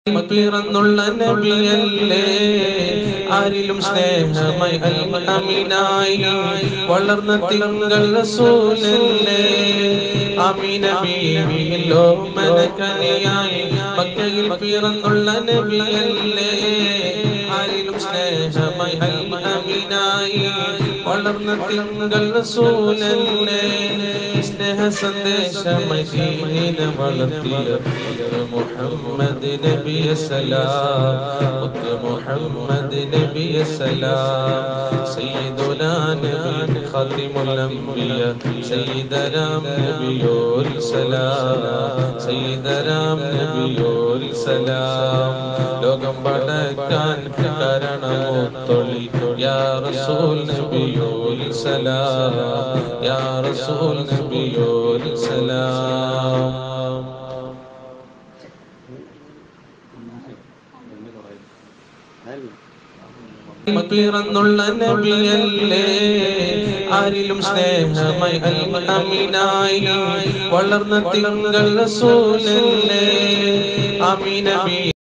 പിറന്നുള്ള നബിയല്ലേ ആരിലും സ്നേഹമായി അമീനായി വളർന്ന തിങ്കൾ റസൂലല്ലേ അമീന ബീവിയിലോ മനക്കനിയായി മക്കയിൽ പിറന്നുള്ള നബിയല്ലേ ആരിലും സ്നേഹമായി അമീനായി വളർന്ന തിങ്കൾ റസൂലല്ലേ സ്നേഹ സന്ദേശമായി ദീനിനെ വളർത്തിയ മുഹമ്മദ് നബി സലാം മുഹമ്മദ് നബി സലാം സയ്യിദുനാ നബി ഖാതിമുൽ അംബിയ സയ്യിദനാം നബിയുൽ സലാം സയ്യിദനാം നബിയുൽ സലാം ലോകം പടക്കാൻ കാരണമൊത്തൊളി യാ റസൂൽ നബിയുൽ സലാം യാ റസൂൽ നബിയുൽ സലാം പിറന്നുള്ള നബിയല്ലേ ആരിലും സ്നേഹമായി അമീനായി വളർന്ന തിങ്കൾ റസൂലല്ലേ അമീന ബി